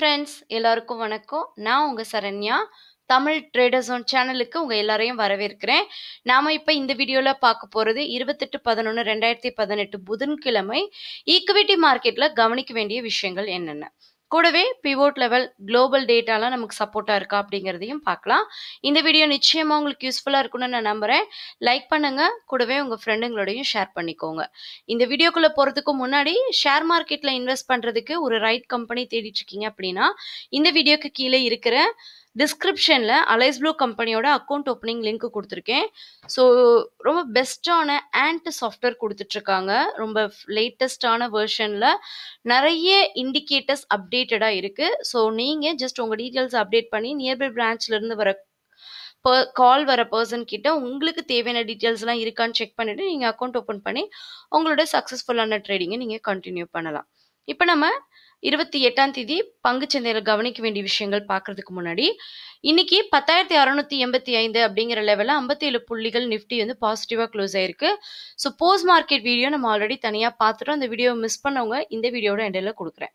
friends எல்லாருக்கும் வணக்கம் நான் உங்கள் சரண்யா தமிழ் ட்ரேடர்ஸ் ஒன் சேனலுக்கு உங்கள் எல்லாரையும் வரவேற்கிறேன் நாம் இப்போ இந்த வீடியோவில் பார்க்க போகிறது இருபத்தெட்டு பதினொன்று ரெண்டாயிரத்தி பதினெட்டு புதன்கிழமை ஈக்விட்டி மார்க்கெட்டில் கவனிக்க வேண்டிய விஷயங்கள் என்னென்ன கூடவே பிவோட் லெவல் குளோபல் டேட்டாலாம் நமக்கு சப்போர்ட்டாக இருக்கா அப்படிங்கிறதையும் பார்க்கலாம் இந்த வீடியோ நிச்சயமாக உங்களுக்கு யூஸ்ஃபுல்லாக இருக்கும்னு நான் நம்புகிறேன் லைக் பண்ணுங்கள் கூடவே உங்கள் ஃப்ரெண்டுங்களோடையும் ஷேர் பண்ணிக்கோங்க இந்த வீடியோக்குள்ளே போகிறதுக்கு முன்னாடி ஷேர் மார்க்கெட்டில் இன்வெஸ்ட் பண்ணுறதுக்கு ஒரு ரைட் கம்பெனி தேடிட்டு இருக்கீங்க அப்படின்னா இந்த வீடியோக்கு கீழே இருக்கிற டிஸ்கிரிப்ஷனில் அலைஸ் ப்ளூ கம்பெனியோட அக்கௌண்ட் ஓப்பனிங் லிங்க் கொடுத்துருக்கேன் ஸோ ரொம்ப பெஸ்ட்டான ஆண்ட் சாஃப்ட்வேர் கொடுத்துட்ருக்காங்க ரொம்ப லேட்டஸ்டான வேர்ஷனில் நிறைய இண்டிகேட்டர்ஸ் அப்டேட்டடாக இருக்குது ஸோ நீங்கள் ஜஸ்ட் உங்கள் டீட்டெயில்ஸ் அப்டேட் பண்ணி நியர்பை பிரான்ச்லேருந்து வர கால் வர பர்சன் கிட்ட உங்களுக்கு தேவையான டீட்டெயில்ஸ்லாம் இருக்கான்னு செக் பண்ணிவிட்டு நீங்கள் அக்கௌண்ட் ஓப்பன் பண்ணி உங்களோட சக்ஸஸ்ஃபுல்லான ட்ரேடிங்கை நீங்கள் கண்டினியூ பண்ணலாம் இப்போ நம்ம இருபத்தி எட்டாம் தேதி பங்குச்சந்தையில் கவனிக்க வேண்டிய விஷயங்கள் பார்க்கறதுக்கு முன்னாடி இன்னைக்கு பத்தாயிரத்தி அறநூத்தி எண்பத்தி ஐந்து அப்படிங்கிற லெவலில் ஐம்பத்தேழு புள்ளிகள் நிஃப்டி வந்து பாசிட்டிவாக க்ளோஸ் ஆயிருக்கு ஸோ போஸ்ட் மார்க்கெட் வீடியோ நம்ம ஆல்ரெடி தனியாக பார்த்துட்டோம் அந்த வீடியோவை மிஸ் பண்ணவங்க இந்த வீடியோட எண்டில் கொடுக்குறேன்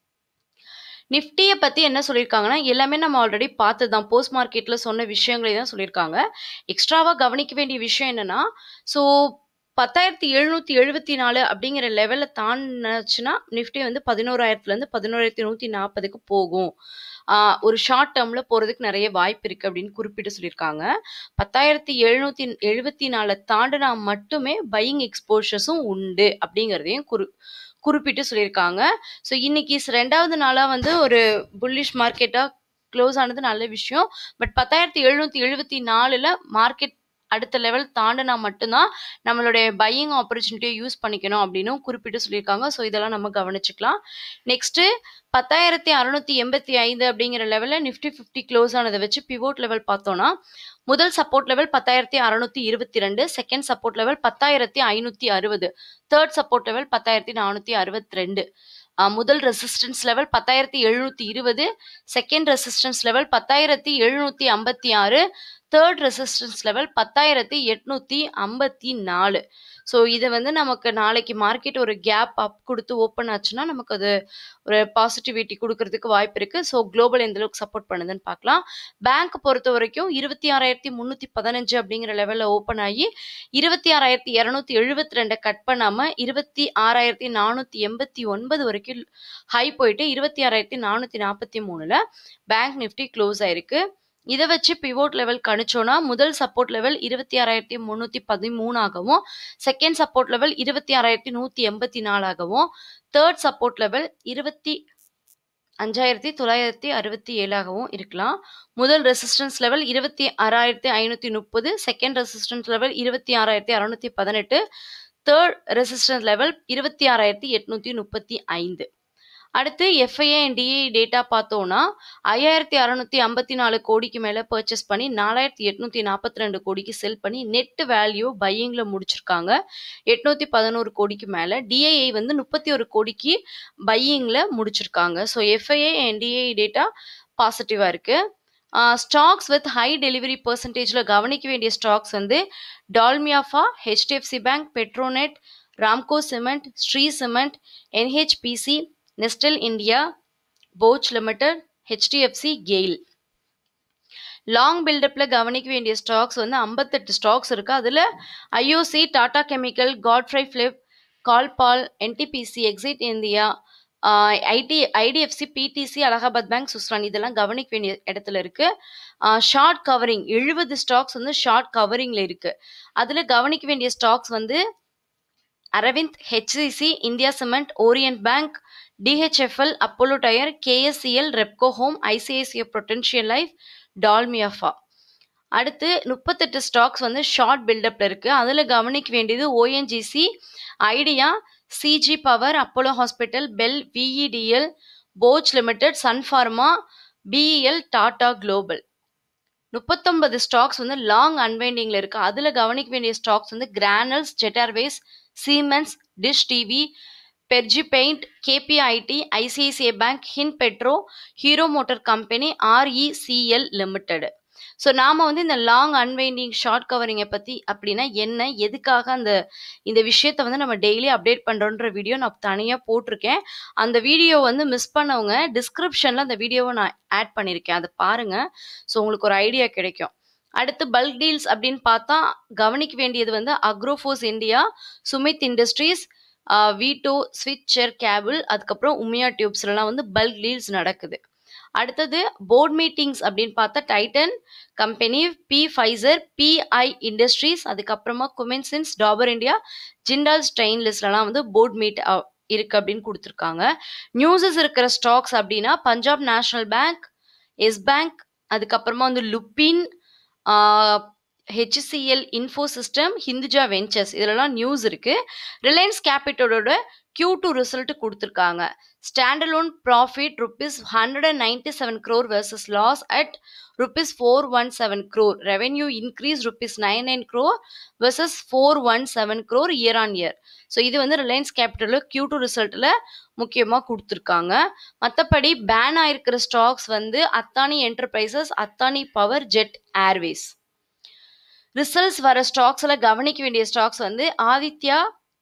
நிஃப்டியை பற்றி என்ன சொல்லியிருக்காங்கன்னா எல்லாமே நம்ம ஆல்ரெடி பார்த்து தான் போஸ்ட் மார்க்கெட்டில் சொன்ன விஷயங்களே தான் சொல்லியிருக்காங்க எக்ஸ்ட்ராவாக கவனிக்க வேண்டிய விஷயம் என்னென்னா ஸோ பத்தாயிரத்தி எழுநூற்றி எழுபத்தி நாலு அப்படிங்கிற லெவலில் தாண்டிச்சுன்னா நிஃப்டி வந்து பதினோராயிரத்துலேருந்து பதினோராயிரத்தி நூற்றி நாற்பதுக்கு போகும் ஒரு ஷார்ட் டேர்மில் போகிறதுக்கு நிறைய வாய்ப்பு இருக்குது அப்படின்னு குறிப்பிட்டு சொல்லியிருக்காங்க பத்தாயிரத்தி எழுநூற்றி எழுபத்தி நாலு தாண்டினா மட்டுமே பையிங் எக்ஸ்போஷர்ஸும் உண்டு அப்படிங்கிறதையும் குறி குறிப்பிட்டு சொல்லியிருக்காங்க ஸோ இன்னைக்கு ரெண்டாவது நாளாக வந்து ஒரு புல்லிஷ் மார்க்கெட்டாக க்ளோஸ் ஆனது நல்ல விஷயம் பட் பத்தாயிரத்தி எழுநூற்றி எழுபத்தி நாலில் மார்க்கெட் அடுத்த லெவல் தாண்டினா மட்டும்தான் நம்மளுடைய பையிங் ஆப்பர்ச்சுனிட்டியை யூஸ் பண்ணிக்கணும் அப்படின்னு குறிப்பிட்டு சொல்லியிருக்காங்க ஸோ இதெல்லாம் நம்ம கவனிச்சுக்கலாம் நெக்ஸ்ட்டு பத்தாயிரத்தி அறுநூத்தி எண்பத்தி ஐந்து அப்படிங்கிற லெவலில் நிஃப்டி ஃபிஃப்டி க்ளோஸ் ஆனதை வச்சு பிவோட் லெவல் பார்த்தோம்னா முதல் சப்போர்ட் லெவல் பத்தாயிரத்தி அறுநூத்தி இருபத்தி ரெண்டு செகண்ட் சப்போர்ட் லெவல் பத்தாயிரத்தி ஐநூற்றி அறுபது தேர்ட் சப்போர்ட் லெவல் பத்தாயிரத்தி நானூற்றி அறுபத்தி ரெண்டு முதல் ரெசிஸ்டன்ஸ் லெவல் பத்தாயிரத்தி எழுநூற்றி இருபது செகண்ட் ரெசிஸ்டன்ஸ் லெவல் பத்தாயிரத்தி எழுநூற்றி ஐம்பத்தி ஆறு தேர்ட் ரெசிஸ்டன்ஸ் லெவல் பத்தாயிரத்தி எட்நூற்றி ஐம்பத்தி நாலு ஸோ இதை வந்து நமக்கு நாளைக்கு மார்க்கெட் ஒரு கேப் அப் கொடுத்து ஓப்பன் ஆச்சுன்னா நமக்கு அது ஒரு பாசிட்டிவிட்டி கொடுக்கறதுக்கு வாய்ப்பு இருக்குது ஸோ குளோபல் எந்த அளவுக்கு சப்போர்ட் பண்ணுதுன்னு பார்க்கலாம் பேங்க் பொறுத்த வரைக்கும் இருபத்தி ஆறாயிரத்தி முந்நூற்றி பதினஞ்சு அப்படிங்கிற லெவலில் ஓப்பன் ஆகி இருபத்தி ஆறாயிரத்தி இரநூத்தி எழுபத்தி ரெண்டை கட் பண்ணாமல் இருபத்தி ஆறாயிரத்தி நானூற்றி எண்பத்தி ஒன்பது வரைக்கும் ஹை போயிட்டு இருபத்தி ஆறாயிரத்தி நானூற்றி நாற்பத்தி மூணில் பேங்க் நிஃப்டி க்ளோஸ் ஆயிருக்கு இதை வச்சு பிவோட் லெவல் கணிச்சோன்னா முதல் சப்போர்ட் லெவல் இருபத்தி ஆறாயிரத்தி முந்நூற்றி பதிமூணாகவும் செகண்ட் சப்போர்ட் லெவல் இருபத்தி ஆறாயிரத்தி நூற்றி எண்பத்தி நாலாகவும் தேர்ட் சப்போர்ட் லெவல் இருபத்தி அஞ்சாயிரத்தி தொள்ளாயிரத்தி அறுபத்தி ஏழாகவும் இருக்கலாம் முதல் ரெசிஸ்டன்ஸ் லெவல் இருபத்தி ஆறாயிரத்தி ஐநூற்றி முப்பது செகண்ட் ரெசிஸ்டன்ஸ் லெவல் இருபத்தி ஆறாயிரத்தி அறநூற்றி பதினெட்டு தேர்ட் ரெசிஸ்டன்ஸ் லெவல் இருபத்தி ஆறாயிரத்தி எட்நூற்றி முப்பத்தி ஐந்து அடுத்து எஃப்ஐஏ அண்ட் டிஏ டேட்டா பார்த்தோன்னா ஐயாயிரத்தி அறநூற்றி ஐம்பத்தி நாலு கோடிக்கு மேலே பர்ச்சேஸ் பண்ணி நாலாயிரத்தி எட்நூற்றி நாற்பத்தி ரெண்டு கோடிக்கு செல் பண்ணி நெட் வேல்யூ பையிங்கில் முடிச்சிருக்காங்க எட்நூற்றி பதினோரு கோடிக்கு மேலே டிஐஐ வந்து முப்பத்தி ஒரு கோடிக்கு பையிங்கில் முடிச்சிருக்காங்க so FII and DII data பாசிட்டிவாக இருக்குது ஸ்டாக்ஸ் வித் ஹை டெலிவரி பர்சன்டேஜில் கவனிக்க வேண்டிய ஸ்டாக்ஸ் வந்து டால்மியாஃபா HDFC bank Petronet Ramco cement Shree cement NHPC Nestle India Bosch limited HDFC GAIL long பில்டப்பில் கவனிக்க வேண்டிய ஸ்டாக்ஸ் வந்து ஐம்பத்தெட்டு ஸ்டாக்ஸ் இருக்குது அதில் IOC Tata chemical Godfrey Phillips கால்பால் NTPC Exide India IT IDFC PTC Allahabad bank Suzlon இதெல்லாம் கவனிக்க வேண்டிய இடத்துல இருக்குது ஷார்ட் கவரிங் எழுபது ஸ்டாக்ஸ் வந்து ஷார்ட் கவரிங்கில் இருக்குது அதில் கவனிக்க வேண்டிய ஸ்டாக்ஸ் வந்து Arvind HCC India cement Orient bank DHFL Apollo tyre KSCL Repco home ICICI prudential life டால்மியாஃபா அடுத்து முப்பத்தெட்டு ஸ்டாக்ஸ் வந்து ஷார்ட் பில்டப்பில் இருக்குது அதில் கவனிக்க வேண்டியது ONGC Idea CG power Apollo hospital BHEL VEDL Bosch limited Sun Pharma BEL Tata global முப்பத்தொன்பது ஸ்டாக்ஸ் வந்து லாங் அன்வைண்டிங்கில் இருக்குது அதில் கவனிக்க வேண்டிய ஸ்டாக்ஸ் வந்து Granules Jet Airways Siemens Dish TV Berger paint KPIT ICICI bank hin petro Hero motor company RECL limited so நாம வந்து இந்த லாங் அன்வைண்டிங் ஷார்ட் கவரிங்கை பத்தி அப்படின்னா என்ன எதுக்காக அந்த இந்த விஷயத்த வந்து நம்ம டெய்லி அப்டேட் பண்றோன்ற வீடியோ நான் தனியா போட்டிருக்கேன் அந்த வீடியோ வந்து மிஸ் பண்ணவங்க டிஸ்கிரிப்ஷன்ல அந்த வீடியோவை நான் ஆட் பண்ணியிருக்கேன் அதை பாருங்க ஸோ உங்களுக்கு ஒரு ஐடியா கிடைக்கும் அடுத்து பல்க் டீல்ஸ் அப்படின்னு பார்த்தா கவனிக்க வேண்டியது வந்து அக்ரோஃபோர்ஸ் India Sumit industries Veto switchgear cable அதுக்கப்புறம் உமியா டியூப்ஸ்லாம் வந்து பல்க் டீல்ஸ் நடக்குது அடுத்தது போர்ட் மீட்டிங்ஸ் அப்படின்னு பார்த்தா Titan company Pfizer PI industries அதுக்கப்புறமா குமென்சின்ஸ் டாபர் இந்தியா ஜிண்டால் ஸ்டெயின்லெஸ்லாம் வந்து போர்ட் மீட் இருக்கு அப்படின்னு கொடுத்துருக்காங்க நியூஸஸ் இருக்கிற ஸ்டாக்ஸ் அப்படின்னா Punjab national bank yes bank அதுக்கப்புறமா வந்து Lupin HCL info system Hinduja ventures இதெல்லாம் நியூஸ் இருக்கு ரிலையன்ஸ் கேபிட்டலோட கியூ டூ ரிசல்ட் கொடுத்துருக்காங்க standalone profit rupees hundred and ninety seven crore versus loss at rupees four one seven crore revenue increase rupees nine nine crore versus four one seven crore year on year so இது வந்து Reliance கேபிட்டலில் Q two ரிசல்ட்டில் முக்கியமாக கொடுத்துருக்காங்க மற்றபடி ban ஆயிருக்கிற stocks வந்து Adani enterprises Adani power Jet Airways results வர ஸ்டாக்ஸில் கவனிக்க வேண்டிய ஸ்டாக்ஸ் வந்து ஆதித்யா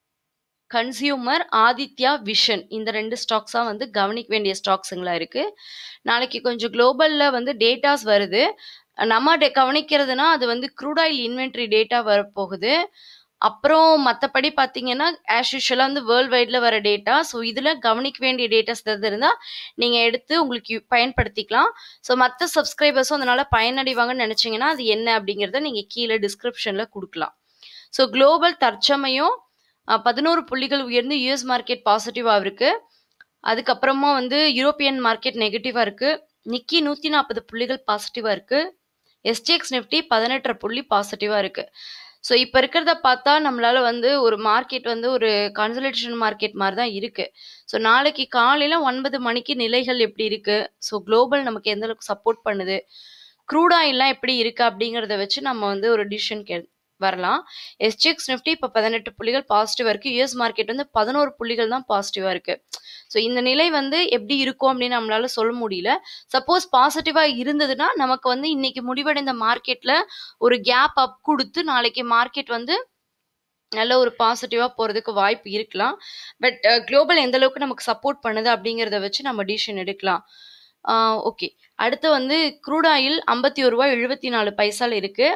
கன்சியூமர் ஆதித்யா விஷன் இந்த ரெண்டு ஸ்டாக்ஸாக வந்து கவனிக்க வேண்டிய ஸ்டாக்ஸுங்களா இருக்குது நாளைக்கு கொஞ்சம் குளோபலில் வந்து டேட்டாஸ் வருது நம்ம கவனிக்கிறதுனா அது வந்து க்ரூட் ஆயில் இன்வென்ட்ரி டேட்டா வரப்போகுது அப்புறம் மற்றபடி பார்த்தீங்கன்னா ஆஸ் யூஷுவலாக வந்து வேர்ல்டு வைடில் வர டேட்டா ஸோ இதில் கவனிக்க வேண்டிய டேட்டாஸ் எதாவது இருந்தால் நீங்கள் எடுத்து உங்களுக்கு பயன்படுத்திக்கலாம் ஸோ மற்ற சப்ஸ்கிரைபர்ஸும் அதனால் பயனடைவாங்கன்னு நினச்சிங்கன்னா அது என்ன அப்படிங்கிறத நீங்கள் கீழே டிஸ்கிரிப்ஷனில் கொடுக்கலாம் ஸோ குளோபல் தற்சமயம் பதினோரு புள்ளிகள் உயர்ந்து யூஎஸ் மார்க்கெட் பாசிட்டிவாக இருக்குது அதுக்கப்புறமா வந்து யூரோப்பியன் மார்க்கெட் நெகட்டிவாக இருக்குது நிக்கி நூற்றி நாற்பது புள்ளிகள் பாசிட்டிவாக இருக்குது எஸ்டிஎக்ஸ் நிஃப்டி பதினெட்டரை புள்ளி பாசிட்டிவாக இருக்குது ஸோ இப்போ இருக்கிறத பார்த்தா நம்மளால வந்து ஒரு மார்க்கெட் வந்து ஒரு கன்சல்டேஷன் மார்க்கெட் மாதிரி தான் இருக்கு ஸோ நாளைக்கு காலையில் ஒன்பது மணிக்கு நிலைகள் எப்படி இருக்கு ஸோ குளோபல் நமக்கு எந்த அளவுக்கு சப்போர்ட் பண்ணுது க்ரூட் ஆயில்லாம் எப்படி இருக்கு அப்படிங்கிறத வச்சு நம்ம வந்து ஒரு டிசிஷன் கே வரலாம் எஸ்டிஎக்ஸ் நிஃப்டி இப்போ பதினெட்டு புள்ளிகள் பாசிட்டிவாக இருக்குது யூஎஸ் மார்க்கெட் வந்து பதினோரு புள்ளிகள் தான் பாசிட்டிவாக இருக்குது ஸோ இந்த நிலை வந்து எப்படி இருக்கும் அப்படின்னு நம்மளால சொல்ல முடியல சப்போஸ் பாசிட்டிவாக இருந்ததுன்னா நமக்கு வந்து இன்னைக்கு முடிவடைந்த மார்க்கெட்டில் ஒரு கேப் அப் கொடுத்து நாளைக்கு மார்க்கெட் வந்து நல்ல ஒரு பாசிட்டிவாக போகிறதுக்கு வாய்ப்பு இருக்கலாம் பட் குளோபல் எந்த அளவுக்கு நமக்கு சப்போர்ட் பண்ணுது அப்படிங்கிறத வச்சு நம்ம டிசிஷன் எடுக்கலாம் ஓகே அடுத்து வந்து க்ரூட் ஆயில் ஐம்பத்தி ஒரு ரூபாய் எழுபத்தி நாலு பைசால இருக்கு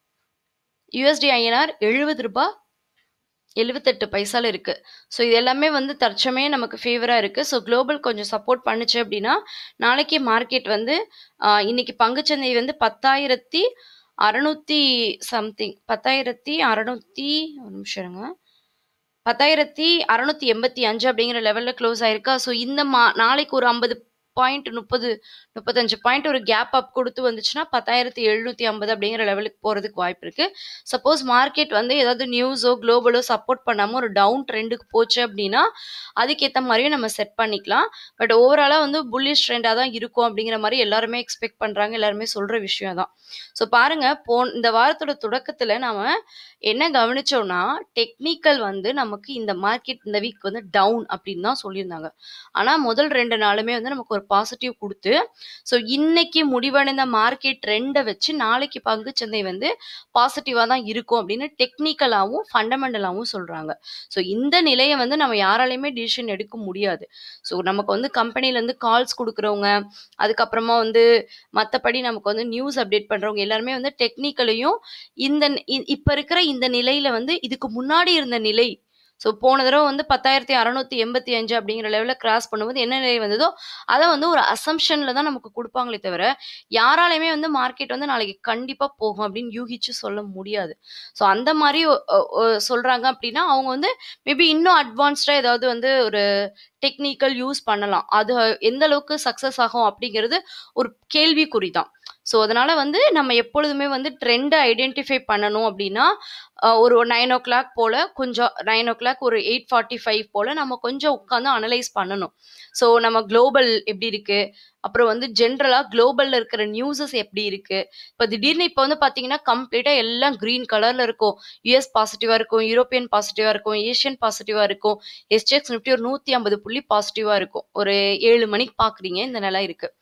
யூஎஸ்டி ஐஎன்ஆர் எழுபது ரூபாய் எழுபத்தெட்டு பைசால இருக்கு ஸோ இது எல்லாமே வந்து தற்சமே நமக்கு ஃபேவராக இருக்கு ஸோ குளோபல் கொஞ்சம் சப்போர்ட் பண்ணுச்சு அப்படின்னா நாளைக்கு மார்க்கெட் வந்து இன்னைக்கு பங்குச்சந்தை வந்து பத்தாயிரத்தி அறநூத்தி சம்திங் பத்தாயிரத்தி அறநூத்தி ஒரு நிமிஷம் இருங்க பத்தாயிரத்தி அறநூத்தி எண்பத்தி அஞ்சு அப்படிங்கிற லெவல்ல க்ளோஸ் ஆயிருக்கா ஸோ இந்த மா நாளைக்கு ஒரு ஐம்பது பாயிண்ட் முப்பது முப்பத்தஞ்சு பாயிண்ட் ஒரு கேப் அப் கொடுத்து வந்துச்சுன்னா பத்தாயிரத்தி எழுநூத்தி ஐம்பது அப்படிங்கிற லெவலுக்கு போறதுக்கு வாய்ப்பு இருக்கு சப்போஸ் மார்க்கெட் வந்து ஏதாவது நியூஸோ குளோபலோ சப்போர்ட் பண்ணாம ஒரு டவுன் ட்ரெண்டுக்கு போச்சு அப்படின்னா அதுக்கேற்ற மாதிரியும் நம்ம செட் பண்ணிக்கலாம் பட் ஓவராலா வந்து புல்லிஷ் ட்ரெண்டாக தான் இருக்கும் அப்படிங்கிற மாதிரி எல்லாருமே எக்ஸ்பெக்ட் பண்றாங்க எல்லாருமே சொல்ற விஷயம் தான் ஸோ பாருங்க போன் இந்த வாரத்தோட தொடக்கத்துல நாம என்ன கவனிச்சோம்னா டெக்னிக்கல் வந்து நமக்கு இந்த மார்க்கெட் இந்த வீக் வந்து டவுன் அப்படின்னு தான் சொல்லியிருந்தாங்க ஆனா முதல் ரெண்டு நாளுமே வந்து நமக்கு ஒரு பாசிட்டிவ் கொடுத்து ஸோ இன்னைக்கு முடிவடைந்த மார்க்கெட் ட்ரெண்டை வச்சு நாளைக்கு பங்குச்சந்தை வந்து பாசிட்டிவாக தான் இருக்கும் அப்படின்னு டெக்னிக்கலாகவும் ஃபண்டமெண்டலாகவும் சொல்றாங்க ஸோ இந்த நிலையை வந்து நம்ம யாராலையுமே டிசிஷன் எடுக்க முடியாது ஸோ நமக்கு வந்து கம்பெனிலேருந்து கால்ஸ் கொடுக்குறவங்க அதுக்கப்புறமா வந்து மற்றபடி நமக்கு வந்து நியூஸ் அப்டேட் பண்ணுறவங்க எல்லாருமே வந்து டெக்னிக்கலையும் இந்த இப்போ இருக்கிற இந்த நிலையில வந்து இதுக்கு முன்னாடி இருந்த நிலை ஸோ போன தடவை வந்து பத்தாயிரத்தி அறநூத்தி எண்பத்தி அஞ்சு அப்படிங்கிற லெவலில் கிராஸ் பண்ணும்போது என்ன நிலை வந்ததோ அதை வந்து ஒரு அசம்ஷன்ல தான் நமக்கு கொடுப்பாங்களே தவிர யாராலையுமே வந்து மார்க்கெட் வந்து நாளைக்கு கண்டிப்பா போகும் அப்படின்னு யூகிச்சு சொல்ல முடியாது ஸோ அந்த மாதிரி சொல்றாங்க அப்படின்னா அவங்க வந்து மேபி இன்னும் அட்வான்ஸ்டா ஏதாவது வந்து ஒரு டெக்னிக்கல் யூஸ் பண்ணலாம் அது எந்த அளவுக்கு சக்சஸ் ஆகும் அப்படிங்கிறது ஒரு கேள்விக்குறி தான் ஸோ அதனால வந்து நம்ம எப்பொழுதுமே வந்து ட்ரெண்டை ஐடென்டிஃபை பண்ணணும் அப்படின்னா ஒரு நைன் ஓ கிளாக் போல் கொஞ்சம் நைன் ஓ கிளாக் ஒரு எயிட் ஃபார்ட்டி ஃபைவ் போல் நம்ம கொஞ்சம் உட்காந்து அனலைஸ் பண்ணணும் ஸோ நம்ம குளோபல் எப்படி இருக்கு அப்புறம் வந்து ஜென்ரலாக குளோபலில் இருக்கிற நியூஸஸ் எப்படி இருக்கு இப்போ திடீர்னு இப்போ வந்து பார்த்தீங்கன்னா கம்ப்ளீட்டாக எல்லாம் க்ரீன் கலரில் இருக்கும் யூஎஸ் பாசிட்டிவாக இருக்கும் யூரோப்பியன் பாசிட்டிவாக இருக்கும் ஏஷியன் பாசிட்டிவாக இருக்கும் எஸ்டெக்ஸ் நிஃப்டி ஒரு நூற்றி ஐம்பது புள்ளி பாசிட்டிவாக இருக்கும் ஒரு ஏழு மணிக்கு பார்க்குறீங்க இந்த நிலை இருக்கு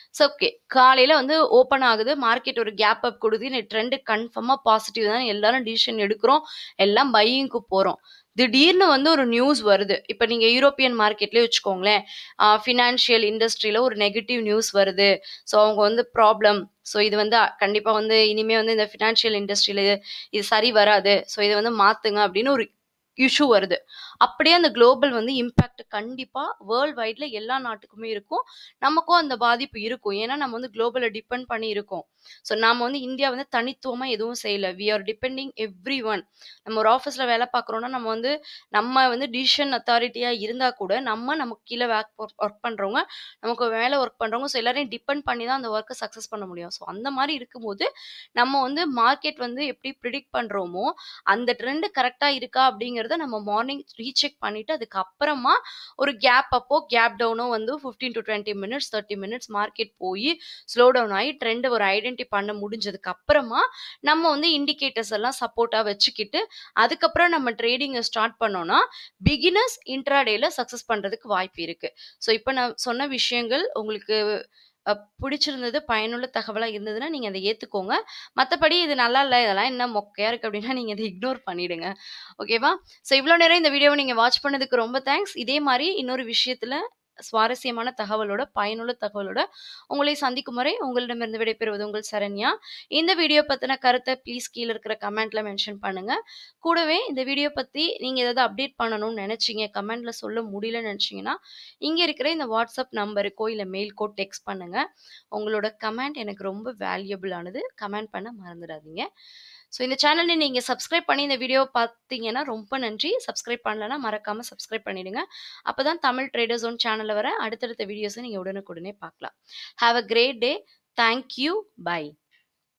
ஸோ ஓகே காலையில வந்து ஓப்பன் ஆகுது மார்க்கெட் ஒரு கேப் அப் கொடுக்குது இந்த ட்ரெண்டு கன்ஃபார்மா பாசிட்டிவ் தான் எல்லாரும் டிசிஷன் எடுக்கிறோம் எல்லாம் பையிங்க்கு போறோம் திடீர்னு வந்து ஒரு நியூஸ் வருது இப்போ நீங்க யூரோப்பியன் மார்க்கெட்லயே வச்சுக்கோங்களேன் ஃபினான்ஷியல் இண்டஸ்ட்ரியில ஒரு நெகட்டிவ் நியூஸ் வருது ஸோ அவங்க வந்து ப்ராப்ளம் ஸோ இது வந்து அ- கண்டிப்பா வந்து இனிமே வந்து இந்த ஃபினான்ஷியல் இண்டஸ்ட்ரியில இது சரி வராது ஸோ இதை வந்து மாத்துங்க அப்படின்னு ஒரு இஷ்யூ வருது அப்படியே அந்த குளோபல் வந்து இம்பேக்ட் கண்டிப்பா வேர்ல்ட் வைட்ல எல்லா நாட்டுக்குமே இருக்கும் நமக்கும் அந்த பாதிப்பு இருக்கும் ஏன்னா நம்ம வந்து குளோபலை டிபெண்ட் பண்ணி இருக்கோம் ஸோ நாம வந்து இந்தியா வந்து தனித்துவமா எதுவும் செய்யல we are depending every one நம்ம ஒரு ஆஃபீஸ்ல வேலை பார்க்குறோம்னா நம்ம வந்து நம்ம வந்து டிசிஷன் அத்தாரிட்டியா இருந்தா கூட நம்ம நமக்கு கீழே ஒர்க் பண்றவங்க நமக்கு மேலே ஒர்க் பண்றவங்க ஸோ எல்லாரையும் டிபெண்ட் பண்ணி தான் அந்த ஒர்க்கை சக்ஸஸ் பண்ண முடியும் ஸோ அந்த மாதிரி இருக்கும்போது நம்ம வந்து மார்க்கெட் வந்து எப்படி ப்ரிடிக்ட் பண்றோமோ அந்த ட்ரெண்ட் கரெக்டா இருக்கா அப்படிங்கறத நம்ம மார்னிங் ரீசெக் பண்ணிட்டு அதுக்கப்புறமா ஒரு கேப் அப்போ கேப் டவுனோ வந்து 15 to twenty minutes thirty minutes market போய் ஸ்லோ டவுன் ஆகி ட்ரெண்ட் ஒரு ஐடென்டி பண்ண முடிஞ்சதுக்கு அப்புறமா நம்ம வந்து இண்டிகேட்டர்ஸ் எல்லாம் சப்போர்ட்டா வச்சுக்கிட்டு அதுக்கப்புறம் நம்ம ட்ரேடிங்கை ஸ்டார்ட் பண்ணோம்னா பிகினர்ஸ் இன்ட்ராடேல சக்ஸஸ் பண்றதுக்கு வாய்ப்பு இருக்கு ஸோ இப்போ நான் சொன்ன விஷயங்கள் உங்களுக்கு அஹ், பிடிச்சிருந்தது பயனுள்ள தகவலா இருந்ததுன்னா நீங்க அதை ஏத்துக்கோங்க மற்றபடி இது நல்லா இல்லை இதெல்லாம் என்ன மொக்கையா இருக்கு அப்படின்னா நீங்க இதை இக்னோர் பண்ணிடுங்க ஓகேவா ஸோ இவ்வளோ நேரம் இந்த வீடியோவை நீங்க வாட்ச் பண்ணதுக்கு ரொம்ப தேங்க்ஸ் இதே மாதிரி இன்னொரு விஷயத்துல சுவாரஸ்யமான தகவலோட பயனுள்ள தகவலோட உங்களை சந்திக்கும் வரை உங்களிடமிருந்து விடைபெறுவது உங்கள் சரண்யா இந்த வீடியோ பத்தின கருத்தை ப்ளீஸ் கீழே இருக்கிற கமெண்ட்ல மென்ஷன் பண்ணுங்க கூடவே இந்த வீடியோ பத்தி நீங்க ஏதாவது அப்டேட் பண்ணணும்னு நினைச்சீங்க கமெண்ட்ல சொல்ல முடியலன்னு நினைச்சீங்கன்னா இங்க இருக்கிற இந்த வாட்ஸ்அப் நம்பருக்கோ இல்ல மெயில்கோ டெக்ஸ்ட் பண்ணுங்க உங்களோட கமெண்ட் எனக்கு ரொம்ப வேல்யூபிளானது கமெண்ட் பண்ண மறந்துடாதீங்க ஸோ இந்த சேனலை நீங்கள் சப்ஸ்கிரைப் பண்ணி இந்த வீடியோ பார்த்தீங்கன்னா ரொம்ப நன்றி சப்ஸ்கிரைப் பண்ணலன்னா மறக்காமல் சப்ஸ்கிரைப் பண்ணிடுங்க அப்போ தான் தமிழ் ட்ரேடர் ஜோன் சேனலில் வர அடுத்தடுத்த வீடியோஸை நீங்கள் உடனுக்குடனே பார்க்கலாம் have a great day thank you by